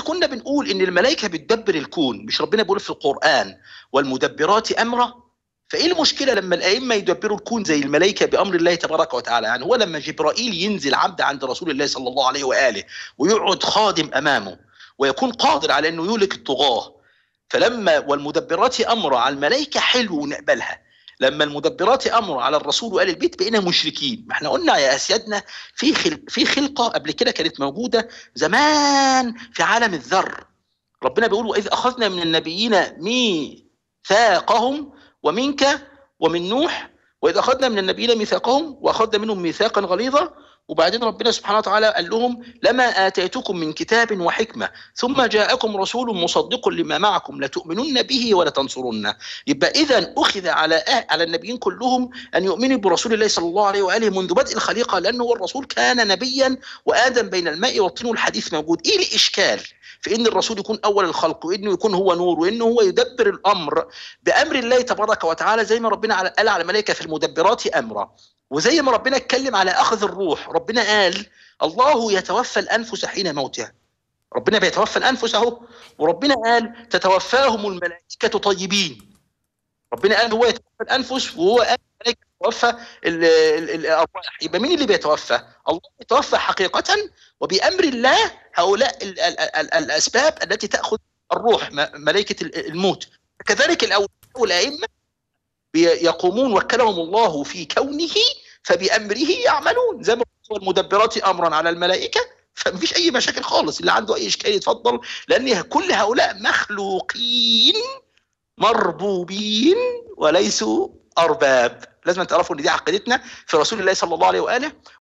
كنا بنقول ان الملائكه بتدبر الكون مش ربنا بيقول في القران والمدبرات امرا فايه المشكله لما الائمه يدبروا الكون زي الملائكه بامر الله تبارك وتعالى يعني هو لما جبرائيل ينزل عبد عند رسول الله صلى الله عليه واله ويقعد خادم امامه ويكون قادر على انه يهلك الطغاه فلما والمدبرات امر على الملائكه حلو ونقبلها لما المدبرات امر على الرسول وآل البيت بقينا مشركين ما احنا قلنا يا اسيادنا في خل... في خلقه قبل كده كانت موجوده زمان في عالم الذر ربنا بيقول واذ اخذنا من النبيين ميثاقهم ومنك ومن نوح واذ اخذنا من النبيين ميثاقهم واخذنا منهم ميثاقا غليظا وبعدين ربنا سبحانه وتعالى قال لهم لما آتيتكم من كتاب وحكمة ثم جاءكم رسول مصدق لما معكم لتؤمنن به ولتنصرنه يبقى إذا أخذ على أه على النبيين كلهم أن يؤمنوا برسول الله صلى الله عليه وآله منذ بدء الخليقة لأنه هو الرسول كان نبيا وآدم بين الماء والطين والحديث موجود إيه الإشكال في ان الرسول يكون اول الخلق وانه يكون هو نور وانه هو يدبر الامر بامر الله تبارك وتعالى زي ما ربنا قال على الملائكه في المدبرات امرا وزي ما ربنا اتكلم على اخذ الروح ربنا قال الله يتوفى الانفس حين موتها ربنا بيتوفى الانفس اهو وربنا قال تتوفاهم الملائكه طيبين ربنا قال هو يتوفى الانفس وهو قال الملائكه تتوفى الارواح يبقى مين اللي بيتوفى؟ الله يتوفى حقيقه وبامر الله هؤلاء ال ال ال الاسباب التي تاخذ الروح ملائكه الموت كذلك الاولياء والائمه يقومون وكلهم الله في كونه فبامره يعملون زي ما المدبرات امرا على الملائكه فمفيش اي مشاكل خالص اللي عنده اي اشكال يتفضل لان كل هؤلاء مخلوقين مربوبين وليسوا ارباب لازم تعرفوا ان دي عقيدتنا في رسول الله صلى الله عليه واله